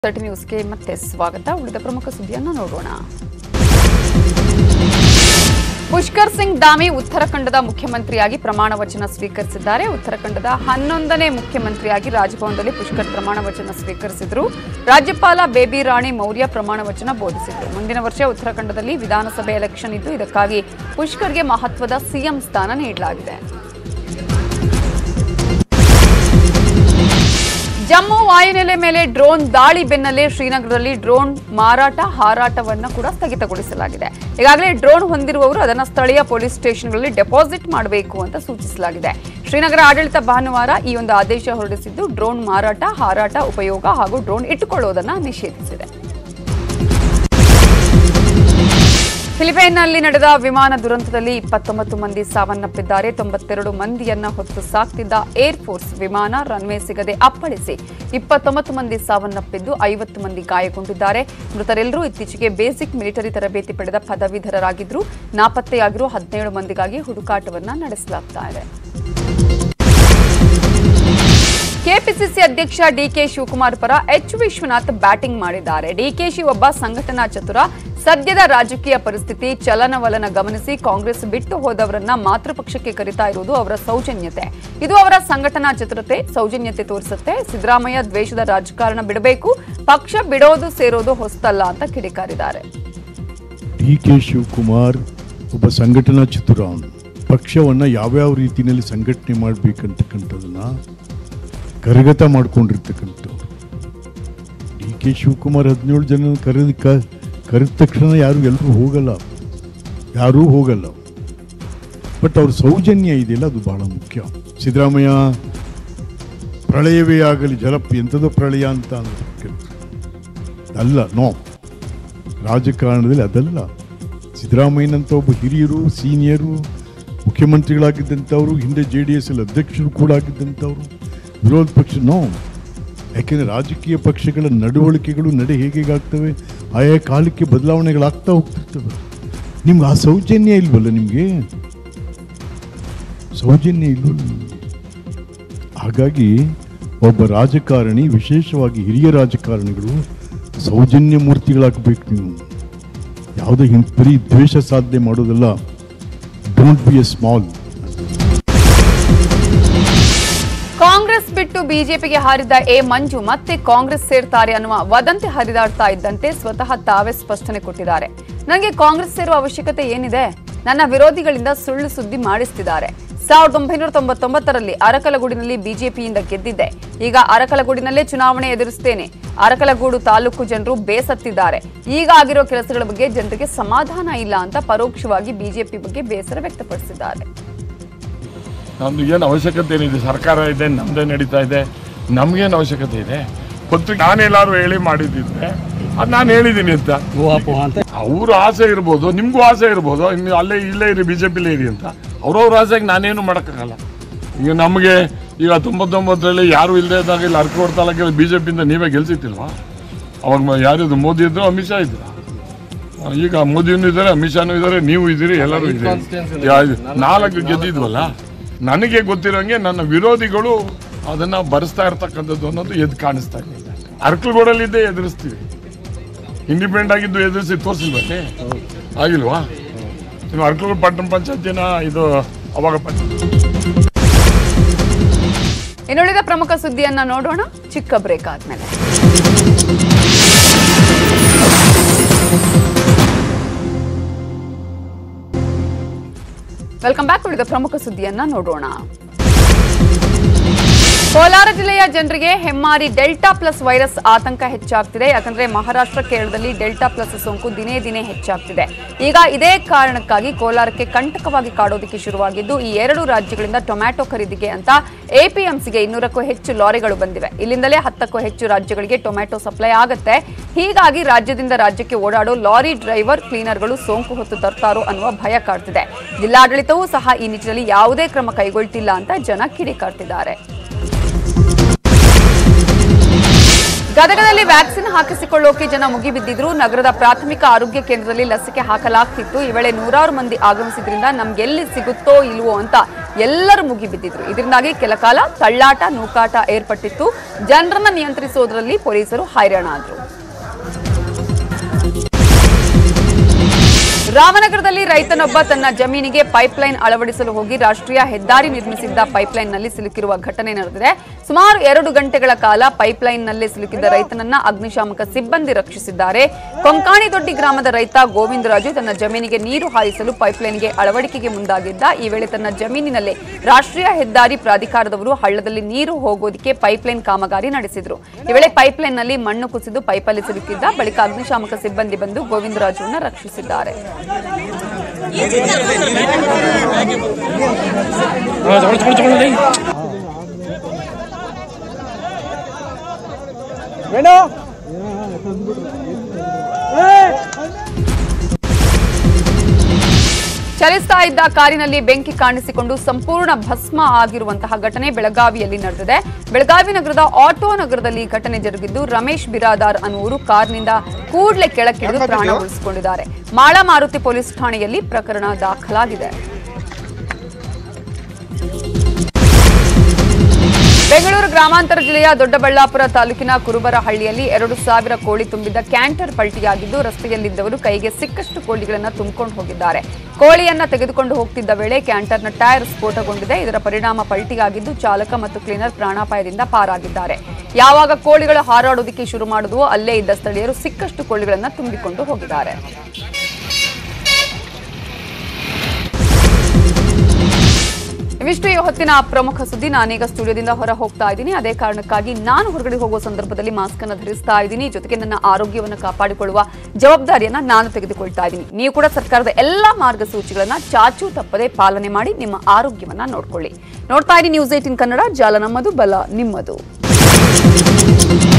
Thirty ನ್ಯೂಸ್ಗೆ ಮತ್ತೆ ಸ್ವಾಗತ ಉಳಿದ ಪ್ರಮುಖ ಸುದ್ದಿಯನ್ನು ನೋಡೋಣ ಪುಷ್ಕರ್ ಸಿಂಗ್ ಧಾಮಿ ಉತ್ತರಾಖಂಡದ ಮುಖ್ಯಮಂತ್ರಿಯಾಗಿ ಪ್ರಮಾಣ ವಚನ ಸ್ವೀಕರಿಸಿದ್ದಾರೆ ಉತ್ತರಾಖಂಡದ ಹನ್ನೊಂದನೇ ಮುಖ್ಯಮಂತ್ರಿಯಾಗಿ ರಾಜಭವನದಲ್ಲಿ ಪುಷ್ಕರ್ ಪ್ರಮಾಣ ವಚನ ಸ್ವೀಕರಿಸಿದರು ರಾಜ್ಯಪಾಲ ಬೇಬಿ ರಾಣಿ ಮೌರ್ಯ ಪ್ರಮಾಣ ವಚನ ಬೋಧಿಸಿದರು ಮುಂದಿನ ವರ್ಷ ಉತ್ತರಾಖಂಡದಲ್ಲಿ ವಿಧಾನಸಭೆ ಎಲೆಕ್ಷನ್ ಇದ್ದು ಇದಕ್ಕಾಗಿ ಪುಷ್ಕರ್ಗೆ ಮಹತ್ವದ ಸಿಎಂ ಸ್ಥಾನ ನೀಡಲಾಗಿದೆ ಜಮ್ಮು ವಾಯುನೆಲೆ ಮೇಲೆ ಡ್ರೋನ್ ದಾಳಿ ಬೆನ್ನಲ್ಲೇ ಶ್ರೀನಗರದಲ್ಲಿ ಡ್ರೋನ್ ಮಾರಾಟ ಹಾರಾಟವನ್ನ ಕೂಡ ಸ್ಥಗಿತಗೊಳಿಸಲಾಗಿದೆ ಈಗಾಗಲೇ ಡ್ರೋನ್ ಹೊಂದಿರುವವರು ಅದನ್ನು ಸ್ಥಳೀಯ ಪೊಲೀಸ್ ಸ್ಟೇಷನ್ಗಳಲ್ಲಿ ಡೆಪಾಸಿಟ್ ಮಾಡಬೇಕು ಅಂತ ಸೂಚಿಸಲಾಗಿದೆ ಶ್ರೀನಗರ ಆಡಳಿತ ಭಾನುವಾರ ಈ ಒಂದು ಆದೇಶ ಹೊರಡಿಸಿದ್ದು ಡ್ರೋನ್ ಮಾರಾಟ ಹಾರಾಟ ಉಪಯೋಗ ಹಾಗೂ ಡ್ರೋನ್ ಇಟ್ಟುಕೊಳ್ಳುವುದನ್ನು ನಿಷೇಧಿಸಿದೆ ಫಿಲಿಪೈನ್ನಲ್ಲಿ ನಡೆದ ವಿಮಾನ ದುರಂತದಲ್ಲಿ ಇಪ್ಪತ್ತೊಂಬತ್ತು ಮಂದಿ ಸಾವನ್ನಪ್ಪಿದ್ದಾರೆ ತೊಂಬತ್ತೆರಡು ಮಂದಿಯನ್ನ ಹೊತ್ತು ಸಾಕ್ತಿದ್ದ ಏರ್ ಫೋರ್ಸ್ ವಿಮಾನ ರನ್ವೇ ಸಿಗದೆ ಅಪ್ಪಳಿಸಿ ಇಪ್ಪತ್ತೊಂಬತ್ತು ಮಂದಿ ಸಾವನ್ನಪ್ಪಿದ್ದು ಐವತ್ತು ಮಂದಿ ಗಾಯಗೊಂಡಿದ್ದಾರೆ ಮೃತರೆಲ್ಲರೂ ಇತ್ತೀಚೆಗೆ ಬೇಸಿಕ್ ಮಿಲಿಟರಿ ತರಬೇತಿ ಪಡೆದ ಪದವೀಧರರಾಗಿದ್ರು ನಾಪತ್ತೆಯಾಗಿರುವ ಹದಿನೇಳು ಮಂದಿಗಾಗಿ ಹುಡುಕಾಟವನ್ನ ನಡೆಸಲಾಗ್ತಾ ಇದೆ ಕೆಪಿಸಿಸಿ ಅಧ್ಯಕ್ಷ ಡಿಕೆ ಶಿವಕುಮಾರ್ ಪರ ಎಚ್ ವಿಶ್ವನಾಥ್ ಬ್ಯಾಟಿಂಗ್ ಮಾಡಿದ್ದಾರೆ ಡಿಕೆಶಿ ಒಬ್ಬ ಸಂಘಟನಾ ಚತುರ ಸದ್ಯದ ರಾಜಕೀಯ ಪರಿಸ್ಥಿತಿ ಚಲನವಲನ ಗಮನಿಸಿ ಕಾಂಗ್ರೆಸ್ ಬಿಟ್ಟು ಹೋದವರನ್ನ ಮಾತೃಪಕ್ಷಕ್ಕೆ ಕರಿತಾ ಇರುವುದು ಅವರ ಸೌಜನ್ಯತೆ ಇದು ಅವರ ಸಂಘಟನಾ ಚತುರತೆ ಸೌಜನ್ಯತೆ ತೋರಿಸುತ್ತೆ ಸಿದ್ದರಾಮಯ್ಯ ದ್ವೇಷದ ರಾಜಕಾರಣ ಬಿಡಬೇಕು ಪಕ್ಷ ಬಿಡೋದು ಸೇರೋದು ಹೊಸ್ತಲ್ಲ ಅಂತ ಕಿಡಿಕಾರಿದ್ದಾರೆ ಡಿ ಕೆ ಶಿವಕುಮಾರ್ ಒಬ್ಬ ಸಂಘಟನಾ ಚತುರ ಅವನು ಪಕ್ಷವನ್ನು ಯಾವ್ಯಾವ ರೀತಿಯಲ್ಲಿ ಸಂಘಟನೆ ಮಾಡಬೇಕಂತಕ್ಕಂಥದನ್ನ ಕರಗತ ಮಾಡ್ಕೊಂಡಿರ್ತಕ್ಕಂಥವ್ರು ಡಿ ಕೆ ಶಿವಕುಮಾರ್ ಹದಿನೇಳು ಜನ ಕರೆದ ಕ ಕರೆದ ತಕ್ಷಣ ಯಾರು ಎಲ್ಲರೂ ಹೋಗಲ್ಲ ಯಾರೂ ಹೋಗಲ್ಲ ಬಟ್ ಅವ್ರ ಸೌಜನ್ಯ ಇದೆಯಲ್ಲ ಅದು ಬಹಳ ಮುಖ್ಯ ಸಿದ್ದರಾಮಯ್ಯ ಪ್ರಳಯವೇ ಆಗಲಿ ಜಲಪ್ ಎಂಥದೋ ಪ್ರಳಯ ಅಂತ ಅಂದ್ರು. ಅಲ್ಲ ನೋ ರಾಜಕಾರಣದಲ್ಲಿ ಅದಲ್ಲ ಸಿದ್ದರಾಮಯ್ಯನಂತ ಒಬ್ಬ ಹಿರಿಯರು ಸೀನಿಯರು ಮುಖ್ಯಮಂತ್ರಿಗಳಾಗಿದ್ದಂಥವ್ರು ಹಿಂದೆ ಜೆ ಡಿ ಎಸ್ ಅಲ್ಲಿ ಅಧ್ಯಕ್ಷರು ಕೂಡ ಆಗಿದ್ದಂಥವ್ರು ವಿರೋಧ ಪಕ್ಷ ನೋ ಯಾಕೆಂದರೆ ರಾಜಕೀಯ ಪಕ್ಷಗಳ ನಡವಳಿಕೆಗಳು ನಡೆ ಹೇಗೇಗಾಗ್ತವೆ ಆಯಾ ಕಾಲಕ್ಕೆ ಬದಲಾವಣೆಗಳಾಗ್ತಾ ಹೋಗ್ತಿರ್ತವೆ ನಿಮ್ಗೆ ಆ ಸೌಜನ್ಯ ಇಲ್ವಲ್ಲ ನಿಮಗೆ ಸೌಜನ್ಯ ಇಲ್ವಲ್ಲ ನಿಮ್ಗೆ? ಹಾಗಾಗಿ ಒಬ್ಬ ರಾಜಕಾರಣಿ ವಿಶೇಷವಾಗಿ ಹಿರಿಯ ರಾಜಕಾರಣಿಗಳು ಸೌಜನ್ಯ ಮೂರ್ತಿಗಳಾಗಬೇಕು ನೀವು ಯಾವುದೇ ಹಿಂಗ್ ಬರೀ ದ್ವೇಷ ಸಾಧನೆ ಮಾಡೋದಲ್ಲ don't be a small Congress ಬಿಟ್ಟು ಬಿಜೆಪಿಗೆ ಹಾರಿದ್ದ ಎ ಮಂಜು ಮತ್ತೆ ಕಾಂಗ್ರೆಸ್ ಸೇರ್ತಾರೆ ಅನ್ನುವ ವದಂತಿ ಹರಿದಾಡ್ತಾ ಇದ್ದಂತೆ ಸ್ವತಃ ತಾವೇ ಸ್ಪಷ್ಟನೆ ಕೊಟ್ಟಿದ್ದಾರೆ ನನಗೆ ಕಾಂಗ್ರೆಸ್ ಸೇರುವ ಅವಶ್ಯಕತೆ ಏನಿದೆ ನನ್ನ ವಿರೋಧಿಗಳಿಂದ ಸುಳ್ಳು ಸುದ್ದಿ ಮಾಡಿಸ್ತಿದ್ದಾರೆ ಸಾವಿರದ ಒಂಬೈನೂರ ತೊಂಬತ್ತೊಂಬತ್ತರಲ್ಲಿ ಅರಕಲಗೂಡಿನಲ್ಲಿ ಬಿಜೆಪಿಯಿಂದ ಗೆದ್ದಿದ್ದೆ ಈಗ ಅರಕಲಗೂಡಿನಲ್ಲೇ ಚುನಾವಣೆ ಎದುರಿಸ್ತೇನೆ ಅರಕಲಗೂಡು ತಾಲೂಕು ಜನರು ಬೇಸತ್ತಿದ್ದಾರೆ ಈಗ ಆಗಿರೋ ಕೆಲಸಗಳ ಬಗ್ಗೆ ಜನರಿಗೆ ಸಮಾಧಾನ ಇಲ್ಲ ಅಂತ ಪರೋಕ್ಷವಾಗಿ ಬಿಜೆಪಿ ಬಗ್ಗೆ ಬೇಸರ ವ್ಯಕ್ತಪಡಿಸಿದ್ದಾರೆ ನಮ್ದು ಏನು ಅವಶ್ಯಕತೆ ಏನಿದೆ ಸರ್ಕಾರ ಇದೆ ನಮ್ದೇ ನಡೀತಾ ಇದೆ ನಮ್ಗೇನು ಅವಶ್ಯಕತೆ ಇದೆ ಪತ್ರಿಕೆ ನಾನೆಲ್ಲಾರು ಹೇಳಿ ಮಾಡಿದ್ದಿದ್ರೆ ಅದು ನಾನು ಹೇಳಿದ್ದೀನಿ ಅಂತ ಅವ್ರ ಆಸೆ ಇರ್ಬೋದು ನಿಮಗೂ ಆಸೆ ಇರ್ಬೋದು ಇನ್ನು ಅಲ್ಲೇ ಇಲ್ಲೇ ಇರಿ ಬಿ ಜೆ ಪಿಲೇ ಇರಿ ಅಂತ ಅವ್ರವ್ರ ಆಸೆಗೆ ನಾನೇನು ಮಾಡೋಕ್ಕಾಗಲ್ಲ ಈಗ ನಮಗೆ ಈಗ ತೊಂಬತ್ತೊಂಬತ್ತರಲ್ಲಿ ಯಾರು ಇಲ್ಲದೆ ಇದ್ದಾಗ ಇಲ್ಲಿ ಅರ್ಕೋಡ್ ತಾಲೂಕಲ್ಲಿ ಬಿ ಜೆ ಪಿಯಿಂದ ನೀವೇ ಗೆಲ್ಸಿತ್ತಿಲ್ವಾ ಅವಾಗ ಮ- ಯಾರಿದ್ರು ಮೋದಿ ಇದ್ರು ಅಮಿತ್ ಶಾ ಇದ್ರು ಆ, ಈಗ ಮೋದಿನೂ ಇದ್ದಾರೆ ಅಮಿತ್ ಶಾನು ಇದ್ದಾರೆ ನೀವು ಇದ್ದೀರಿ ಎಲ್ಲರೂ ಇದ್ದೀರಿ ಯಾ- ನಾಲ್ಕು ಗೆದ್ದಿದ್ವಲ್ಲ ನನಗೆ ಗೊತ್ತಿರೋಂಗೆ ನನ್ನ ವಿರೋಧಿಗಳು ಅದನ್ನ ಬರೆಸ್ತಾ ಇರ್ತಕ್ಕಂಥದ್ದು ಅನ್ನೋದು ಎದ್ದು ಕಾಣಿಸ್ತಾ ಇದೆ ಅರ್ಕಲ್ಗೋಡಲ್ಲಿದ್ದೇ ಎದುರಿಸ್ತೀವಿ ಇಂಡಿಪೆಂಡೆಂಟ್ ಆಗಿದ್ದು ಎದುರಿಸಿ ತೋರಿಸಿಲ್ವೇ ಆಗಿಲ್ವಾ ನೀವು ಅರ್ಕಲ್ಗೋಡ್ ಪಟ್ಟಣ ಪಂಚಾಯತಿನ ಇದು ಅವಾಗ ಪಂಚ ಇನ್ನುಳಿದ ಪ್ರಮುಖ ಸುದ್ದಿಯನ್ನ ನೋಡೋಣ ಚಿಕ್ಕ ಬ್ರೇಕ್ ಆದ್ಮೇಲೆ ವೆಲ್ಕಮ್ ಬ್ಯಾಕ್ ಉಳಿದ ಪ್ರಮುಖ ಸುದ್ದಿಯನ್ನ ನೋಡೋಣ ಕೋಲಾರ ಜಿಲ್ಲೆಯ ಜನರಿಗೆ ಹೆಮ್ಮಾರಿ ಡೆಲ್ಟಾ ಪ್ಲಸ್ ವೈರಸ್ ಆತಂಕ ಹೆಚ್ಚಾಗ್ತಿದೆ ಯಾಕಂದ್ರೆ ಮಹಾರಾಷ್ಟ್ರ ಕೇರಳದಲ್ಲಿ ಡೆಲ್ಟಾ ಪ್ಲಸ್ ಸೋಂಕು ದಿನೇ ದಿನೇ ಹೆಚ್ಚಾಗ್ತಿದೆ ಈಗ ಇದೇ ಕಾರಣಕ್ಕಾಗಿ ಕೋಲಾರಕ್ಕೆ ಕಂಟಕವಾಗಿ ಕಾಡೋದಕ್ಕೆ ಶುರುವಾಗಿದ್ದು ಈ ಎರಡು ರಾಜ್ಯಗಳಿಂದ ಟೊಮ್ಯಾಟೊ ಖರೀದಿಗೆ ಅಂತ ಎಪಿಎಂಸಿಗೆ ಇನ್ನೂರಕ್ಕೂ ಹೆಚ್ಚು ಲಾರಿಗಳು ಬಂದಿವೆ ಇಲ್ಲಿಂದಲೇ ಹತ್ತಕ್ಕೂ ಹೆಚ್ಚು ರಾಜ್ಯಗಳಿಗೆ ಟೊಮ್ಯಾಟೊ ಸಪ್ಲೈ ಆಗುತ್ತೆ ಹೀಗಾಗಿ ರಾಜ್ಯದಿಂದ ರಾಜ್ಯಕ್ಕೆ ಓಡಾಡೋ ಲಾರಿ ಡ್ರೈವರ್ ಕ್ಲೀನರ್ಗಳು ಸೋಂಕು ಹೊತ್ತು ತರ್ತಾರೋ ಅನ್ನುವ ಭಯ ಕಾಡ್ತಿದೆ ಜಿಲ್ಲಾಡಳಿತವೂ ಸಹ ಈ ನಿಟ್ಟಿನಲ್ಲಿ ಯಾವುದೇ ಕ್ರಮ ಕೈಗೊಳ್ತಿಲ್ಲ ಅಂತ ಜನ ಕಿಡಿಕಾರ್ತಿದ್ದಾರೆ ಗದಗದಲ್ಲಿ ವ್ಯಾಕ್ಸಿನ್ ಹಾಕಿಸಿಕೊಳ್ಳೋಕೆ ಜನ ಮುಗಿಬಿದ್ದಿದ್ರು ನಗರದ ಪ್ರಾಥಮಿಕ ಆರೋಗ್ಯ ಕೇಂದ್ರದಲ್ಲಿ ಲಸಿಕೆ ಹಾಕಲಾಗ್ತಿತ್ತು ಈ ವೇಳೆ ನೂರಾರು ಮಂದಿ ಆಗಮಿಸಿದ್ರಿಂದ ನಮ್ಗೆಲ್ಲಿ ಸಿಗುತ್ತೋ ಇಲ್ವೋ ಅಂತ ಎಲ್ಲರೂ ಮುಗಿಬಿದ್ದಿದ್ರು ಇದರಿಂದಾಗಿ ಕೆಲ ಕಾಲ ತಳ್ಳಾಟ ನೂಕಾಟ ಏರ್ಪಟ್ಟಿತ್ತು ಜನರನ್ನ ನಿಯಂತ್ರಿಸೋದ್ರಲ್ಲಿ ಪೊಲೀಸರು ಹೈರಾಣ ಆದ್ರು ರಾಮನಗರದಲ್ಲಿ ರೈತನೊಬ್ಬ ತನ್ನ ಜಮೀನಿಗೆ ಪೈಪ್ಲೈನ್ ಅಳವಡಿಸಲು ಹೋಗಿ ರಾಷ್ಟ್ರೀಯ ಹೆದ್ದಾರಿ ನಿರ್ಮಿಸಿದ್ದ ಪೈಪ್ಲೈನ್ನಲ್ಲಿ ಸಿಲುಕಿರುವ ಘಟನೆ ನಡೆದಿದೆ ಸುಮಾರು ಎರಡು ಗಂಟೆಗಳ ಕಾಲ ಪೈಪ್ಲೈನ್ನಲ್ಲಿ ಸಿಲುಕಿದ್ದ ರೈತನನ್ನ ಅಗ್ನಿಶಾಮಕ ಸಿಬ್ಬಂದಿ ರಕ್ಷಿಸಿದ್ದಾರೆ ಕೊಂಕಾಣಿ ದೊಡ್ಡಿ ಗ್ರಾಮದ ರೈತ ಗೋವಿಂದರಾಜು ತನ್ನ ಜಮೀನಿಗೆ ನೀರು ಹಾಯಿಸಲು ಪೈಪ್ಲೈನ್ಗೆ ಅಳವಡಿಕೆಗೆ ಮುಂದಾಗಿದ್ದ ಈ ವೇಳೆ ತನ್ನ ಜಮೀನಿನಲ್ಲಿ ರಾಷ್ಟ್ರೀಯ ಹೆದ್ದಾರಿ ಪ್ರಾಧಿಕಾರದವರು ಹಳ್ಳದಲ್ಲಿ ನೀರು ಹೋಗೋದಕ್ಕೆ ಪೈಪ್ಲೈನ್ ಕಾಮಗಾರಿ ನಡೆಸಿದ್ರು ಈ ವೇಳೆ ಪೈಪ್ಲೈನ್ನಲ್ಲಿ ಮಣ್ಣು ಕುಸಿದು ಪೈಪಲ್ಲಿ ಸಿಲುಕಿದ್ದ ಬಳಿಕ ಅಗ್ನಿಶಾಮಕ ಸಿಬ್ಬಂದಿ ಬಂದು ಗೋವಿಂದರಾಜುವನ್ನ ರಕ್ಷಿಸಿದ್ದಾರೆ ಚಲಿಸ್ತಾ ಇದ್ದ ಕಾರಿನಲ್ಲಿ ಬೆಂಕಿ ಕಾಣಿಸಿಕೊಂಡು ಸಂಪೂರ್ಣ ಭಸ್ಮ ಆಗಿರುವಂತಹ ಘಟನೆ ಬೆಳಗಾವಿಯಲ್ಲಿ ನಡೆದಿದೆ ಬೆಳಗಾವಿ ನಗರದ ಆಟೋ ನಗರದಲ್ಲಿ ಈ ಘಟನೆ ಜರುಗಿದ್ದು ರಮೇಶ್ ಬಿರಾದಾರ್ ಅನ್ನುವರು ಕಾರ್ನಿಂದ ಕೂಡಲೇ ಕೆಳಕ್ಕಿಳಿದು ಪ್ರಾಣ ಉಳಿಸಿಕೊಂಡಿದ್ದಾರೆ ಮಾಳ ಮಾರುತಿ ಪೊಲೀಸ್ ಠಾಣೆಯಲ್ಲಿ ಪ್ರಕರಣ ದಾಖಲಾಗಿದೆ ಬೆಂಗಳೂರು ಗ್ರಾಮಾಂತರ ಜಿಲ್ಲೆಯ ದೊಡ್ಡಬಳ್ಳಾಪುರ ತಾಲೂಕಿನ ಕುರುಬರಹಳ್ಳಿಯಲ್ಲಿ ಎರಡು ಸಾವಿರ ಕೋಳಿ ತುಂಬಿದ್ದ ಕ್ಯಾಂಟರ್ ಪಲ್ಟಿಯಾಗಿದ್ದು ರಸ್ತೆಯಲ್ಲಿದ್ದವರು ಕೈಗೆ ಸಿಕ್ಕಷ್ಟು ಕೋಳಿಗಳನ್ನು ತುಂಬಿಕೊಂಡು ಹೋಗಿದ್ದಾರೆ ಕೋಳಿಯನ್ನ ತೆಗೆದುಕೊಂಡು ಹೋಗ್ತಿದ್ದ ವೇಳೆ ಕ್ಯಾಂಟರ್ನ ಟೈರ್ ಸ್ಫೋಟಗೊಂಡಿದೆ ಇದರ ಪರಿಣಾಮ ಪಲ್ಟಿಯಾಗಿದ್ದು ಚಾಲಕ ಮತ್ತು ಕ್ಲೀನರ್ ಪ್ರಾಣಾಪಾಯದಿಂದ ಪಾರಾಗಿದ್ದಾರೆ ಯಾವಾಗ ಕೋಳಿಗಳು ಹಾರಾಡೋದಕ್ಕೆ ಶುರು ಮಾಡಿದ್ವೋ ಅಲ್ಲೇ ಇದ್ದ ಸ್ಥಳೀಯರು ಸಿಕ್ಕಷ್ಟು ಕೋಳಿಗಳನ್ನು ತುಂಬಿಕೊಂಡು ಹೋಗಿದ್ದಾರೆ ಇವಿಷ್ಟು ಈ ಹೊತ್ತಿನ ಪ್ರಮುಖ ಸುದ್ದಿ ನಾನೀಗ ಸ್ಟುಡಿಯೋದಿಂದ ಹೊರ ಹೋಗ್ತಾ ಇದ್ದೀನಿ ಅದೇ ಕಾರಣಕ್ಕಾಗಿ ನಾನು ಹೊರಗಡೆ ಹೋಗುವ ಸಂದರ್ಭದಲ್ಲಿ ಮಾಸ್ಕ್ ಅನ್ನು ಧರಿಸ್ತಾ ಇದ್ದೀನಿ ಜೊತೆಗೆ ನನ್ನ ಆರೋಗ್ಯವನ್ನು ಕಾಪಾಡಿಕೊಳ್ಳುವ ಜವಾಬ್ದಾರಿಯನ್ನ ನಾನು ತೆಗೆದುಕೊಳ್ತಾ ಇದ್ದೀನಿ ನೀವು ಕೂಡ ಸರ್ಕಾರದ ಎಲ್ಲಾ ಮಾರ್ಗಸೂಚಿಗಳನ್ನ ಚಾಚು ತಪ್ಪದೆ ಪಾಲನೆ ಮಾಡಿ ನಿಮ್ಮ ಆರೋಗ್ಯವನ್ನ ನೋಡ್ಕೊಳ್ಳಿ ನೋಡ್ತಾ ಇದ್ದೀನಿ ನ್ಯೂಸ್ ಏಟಿನ್ ಕನ್ನಡ ಜಾಲ ನಮ್ಮದು ಬಲ ನಿಮ್ಮದು